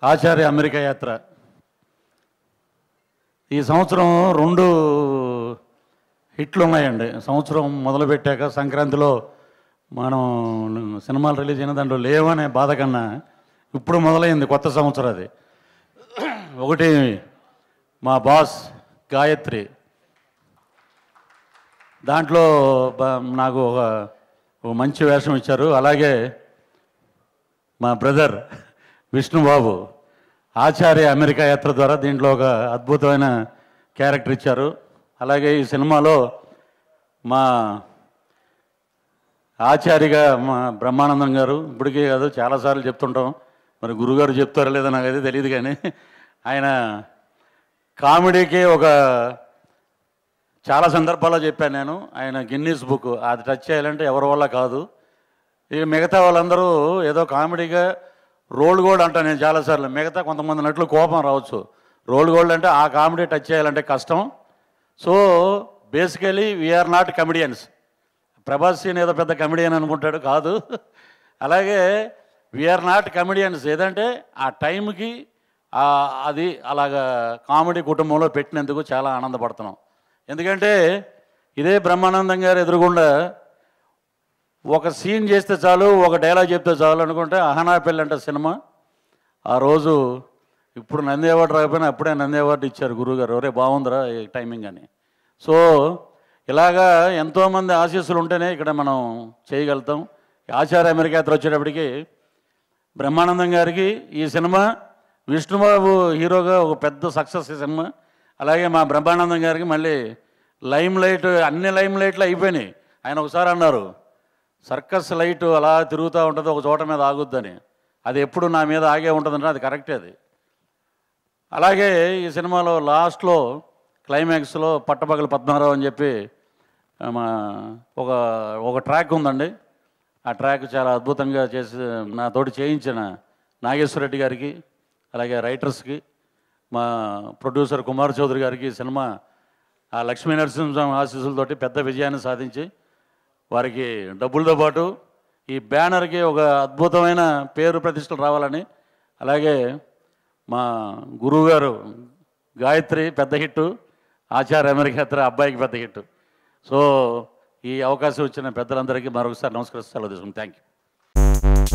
ఆచార్య America యాత్ర ఈ సంవత్సరం రెండు హిట్లు ఉన్నాయండి సంవత్సరం మొదలుపెట్టాక సంక్రాంతిలో మనం సినిమాలు రిలీజ్ అయిన దాంట్లో లేవనే బాధ కన్నా ఇప్పుడు మొదలైంది కొత్త సంవత్సరం అది ఒకటి మా బాస్ గాయత్రి దాంట్లో బ- నాకు ఒక ఒక మంచి వేషం ఇచ్చారు అలాగే మా బ్రదర్ విష్ణుబాబు ఆచార్య అమెరికా యాత్ర ద్వారా దీంట్లో ఒక అద్భుతమైన క్యారెక్టర్ ఇచ్చారు అలాగే ఈ సినిమాలో మా ఆచార్యగా మా బ్రహ్మానందం గారు ఇప్పటికీ కాదు చాలాసార్లు చెప్తుంటాం మరి గురుగారు చెప్తారో లేదో నాకు అయితే తెలియదు కానీ ఆయన కామెడీకి ఒక చాలా సందర్భాల్లో చెప్పాను నేను ఆయన గిన్నీస్ బుక్ అది టచ్ చేయాలంటే ఎవరి వల్ల కాదు ఇక మిగతా వాళ్ళందరూ ఏదో కామెడీగా రోల్ గోల్డ్ అంటా నేను చాలాసార్లు మిగతా కొంతమంది నటులు కోపం రావచ్చు రోల్ గోల్డ్ అంటే ఆ కామెడీ టచ్ చేయాలంటే కష్టం so basically we are not comedians Prabhas scene ఏదో పెద్ద కమెడియన్ అనుకుంటాడు కాదు అలాగే వీఆర్ నాట్ కమెడియన్స్ ఏదంటే ఆ టైంకి ఆ- అది అలాగా కామెడీ కుటుంబంలో పెట్టినందుకు చాలా ఆనందపడుతున్నాం ఎందుకంటే ఇదే బ్రహ్మానందం గారు ఎదురుగుండా ఒక సీన్ చేస్తే చాలు ఒక డైలాగ్ చెప్తే చాలు అనుకుంటే అహనా పెళ్ళి అంటే సినిమా ఆ రోజు ఇప్పుడు నంది అవార్డు రాకపోయినా అప్పుడే నంది అవార్డు ఇచ్చారు గురువుగారు ఒరే బాగుందిరా ఈ టైమింగ్ అని సో ఇలాగా ఎంతోమంది ఆశీస్సులు ఉంటేనే ఇక్కడ మనం చేయగలుగుతాం ఆచార్య అమెరికా యాత్ర వచ్చేటప్పటికి బ్రహ్మానందం గారికి ఈ సినిమా విష్ణుబాబు హీరోగా ఒక పెద్ద సక్సెస్ ఈ సినిమా అలాగే మా బ్రహ్మానందం గారికి మళ్ళీ లైమ్ లైట్ అన్ని లైమ్ లైట్లు అయిపోయినాయి ఆయన ఒకసారి అన్నారు సర్కస్ లైట్ అలా తిరుగుతూ ఉంటుంది ఒక చోట మీద ఆగుద్దని అది ఎప్పుడు నా మీద ఆగే ఉంటుందంటే అది కరెక్టే అది అలాగే ఈ సినిమాలో లాస్ట్లో క్లైమాక్స్లో పట్టపగలు పద్మారావు అని చెప్పి ఆ, మా ఒక ఒక ట్రాక్ ఉందండి ఆ ట్రాక్ చాలా అద్భుతంగా చేసి నాతోటి చేయించిన నాగేశ్వర రెడ్డి గారికి అలాగే రైటర్స్కి మా ప్రొడ్యూసర్ కుమార్ చౌదరి గారికి ఈ సినిమా ఆ లక్ష్మీ నరసింహస్వామి ఆశీస్సులతోటి పెద్ద విజయాన్ని సాధించి వారికి డబ్బులతో పాటు ఈ బ్యానర్కి ఒక అద్భుతమైన పేరు ప్రతిష్టలు రావాలని అలాగే మా గురువుగారు గాయత్రి పెద్ద హిట్టు ఆచార్య అమెరికా అబ్బాయికి పెద్ద హిట్టు సో ఈ అవకాశం ఇచ్చిన పెద్దలందరికీ మరొకసారి నమస్కరిస్తాను సెలవు తీసుకుంటాను థ్యాంక్ యూ